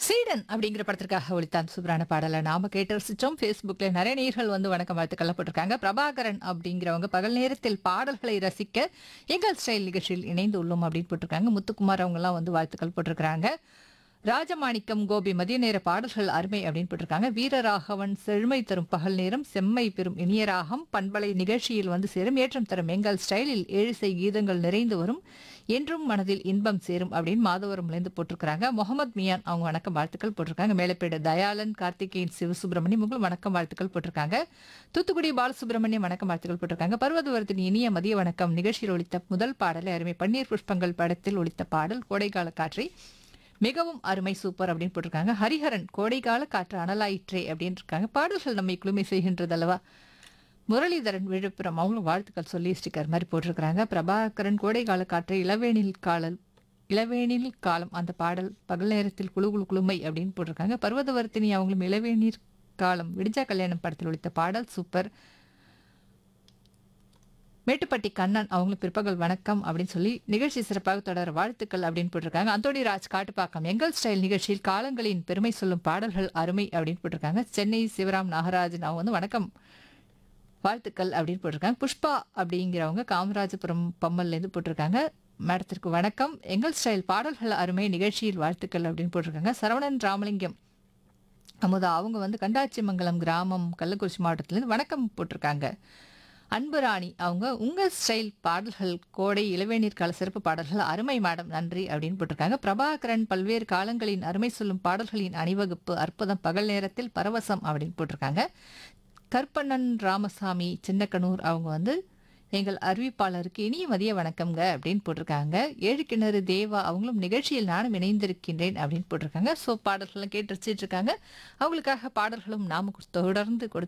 சீடன் அப்படிங்கிற படத்திற்காக ஒளித்தான் சூப்பரான பாடலை நாம கேட்டு ரசிச்சோம் ஃபேஸ்புக்ல நிறைய நேர்கள் வந்து வணக்கம் வாழ்த்துக்கள் போட்டிருக்காங்க பிரபாகரன் அப்படிங்கிறவங்க பகல் நேரத்தில் பாடல்களை ரசிக்க எங்கள் ஸ்டைல் நிகழ்ச்சியில் இணைந்து உள்ளோம் அப்படின்னு போட்டிருக்காங்க முத்துக்குமார் அவங்கெல்லாம் வந்து வாழ்த்துக்கள் போட்டிருக்காங்க ராஜமாணிக்கம் கோபி மதிய நேர பாடல்கள் அருமை அப்படின்னு போட்டிருக்காங்க வீரராகவன் செழுமை தரும் பகல் நேரம் செம்மை பெறும் இனியராகம் பண்பலை நிகழ்ச்சியில் வந்து சேரும் ஏற்றம் தரும் எங்கள் ஸ்டைலில் ஏழிசை கீதங்கள் நிறைந்து வரும் என்றும் மனதில் இன்பம் சேரும் அப்படின்னு மாதவரம்லேருந்து போட்டிருக்காங்க முகமது மியான் அவங்க வணக்கம் வாழ்த்துக்கள் போட்டிருக்காங்க மேலப்பேடு தயாளன் கார்த்திகேயன் சிவசுப்பிரமணியம் உங்கள் வணக்கம் வாழ்த்துக்கள் போட்டிருக்காங்க தூத்துக்குடி பாலசுப்ரமணியம் வணக்கம் வாழ்த்துக்கள் போட்டிருக்காங்க பர்வதவரத்தின் இனிய மதிய வணக்கம் நிகழ்ச்சியில் ஒலித்த முதல் பாடலை அருமை பன்னீர் புஷ்பங்கள் படத்தில் ஒலித்த பாடல் கோடைக்கால காற்றை மிகவும் அருமை சூப்பர் அப்படின்னு போட்டிருக்காங்க ஹரிஹரன் கோடைக்கால காற்று அனலாயிற்றே அப்படின்னு இருக்காங்க பாடல்கள் நம்மை குளுமை செய்கின்றது அல்லவா முரளிதரன் விழுப்புரம் அவங்களும் வாழ்த்துக்கள் சொல்லி ஸ்டிக்கர் மாதிரி போட்டிருக்கிறாங்க பிரபாகரன் கோடைக்கால காற்றை இளவேனில் காலல் இளவேனில் காலம் அந்த பாடல் பகல் நேரத்தில் குழு குழு குளுமை அப்படின்னு போட்டிருக்காங்க பர்வதவர்த்தினி அவங்களும் இளவேநீர் காலம் விடிஜா கல்யாணம் படத்தில் ஒழித்த பாடல் சூப்பர் மேட்டுப்பட்டி கண்ணன் அவங்களும் பிற்பகல் வணக்கம் அப்படின்னு சொல்லி நிகழ்ச்சி சிறப்பாக தொடர வாழ்த்துக்கள் அப்படின்னு போட்டிருக்காங்க அந்தோணி ராஜ் காட்டுப்பாக்கம் எங்கள் ஸ்டைல் நிகழ்ச்சியில் காலங்களின் பெருமை சொல்லும் பாடல்கள் அருமை அப்படின்னு போட்டிருக்காங்க சென்னை சிவராம் நாகராஜன் அவங்க வந்து வணக்கம் வாழ்த்துக்கள் அப்படின்னு போட்டிருக்காங்க புஷ்பா அப்படிங்கிறவங்க காமராஜபுரம் பம்மல்லேருந்து போட்டிருக்காங்க மேடத்திற்கு வணக்கம் எங்கள் ஸ்டைல் பாடல்கள் அருமை நிகழ்ச்சியில் வாழ்த்துக்கள் அப்படின்னு போட்டிருக்காங்க சரவணன் ராமலிங்கம் அமுதா அவங்க வந்து கண்டாச்சிமங்கலம் கிராமம் கள்ளக்குறிச்சி மாவட்டத்துலேருந்து வணக்கம் போட்டிருக்காங்க அன்பு ராணி அவங்க உங்கள் ஸ்டைல் பாடல்கள் கோடை இளவேநீர் கால சிறப்பு பாடல்கள் அருமை மேடம் நன்றி அப்படின்னு போட்டிருக்காங்க பிரபாகரன் பல்வேறு காலங்களின் அருமை சொல்லும் பாடல்களின் அணிவகுப்பு அற்புதம் பகல் நேரத்தில் பரவசம் அப்படின்னு போட்டிருக்காங்க கற்பண்ணன் ராமசாமி சின்னக்கனூர் அவங்க வந்து எங்கள் அறிவிப்பாளருக்கு இனிய மதிய வணக்கம்ங்க அப்படின்னு போட்டிருக்காங்க ஏழு கிணறு தேவா அவங்களும் நிகழ்ச்சியில் நானும் இணைந்திருக்கின்றேன் அப்படின்னு போட்டிருக்காங்க ஸோ பாடல்கள்லாம் கேட்டு ரசிச்சிட்டு இருக்காங்க அவங்களுக்காக பாடல்களும் நாம தொடர்ந்து கொடுத்து